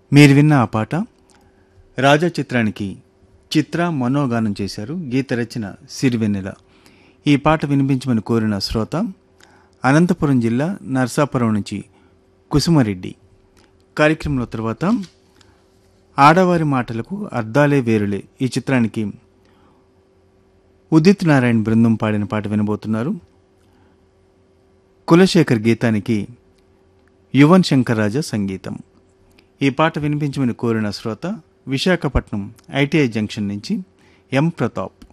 మీరు విన్న ఆ పాట రాజా చిత్రానికి చిత్ర మనోగానం చేశారు గీత రచన సిరివెన్నెల ఈ పాట వినిపించమని కోరిన శ్రోత అనంతపురం జిల్లా నర్సాపురం నుంచి కుసుమరెడ్డి కార్యక్రమంలో తర్వాత ఆడవారి మాటలకు అర్ధాలే వేరులే ఈ చిత్రానికి ఉదిత్ నారాయణ బృందం పాడిన పాట వినబోతున్నారు కులశేఖర్ గీతానికి యువన్ శంకర్ రాజా సంగీతం ఈ పాట వినిపించమని కోరిన శ్రోత విశాఖపట్నం ఐటీఐ జంక్షన్ నుంచి ఎం ప్రతాప్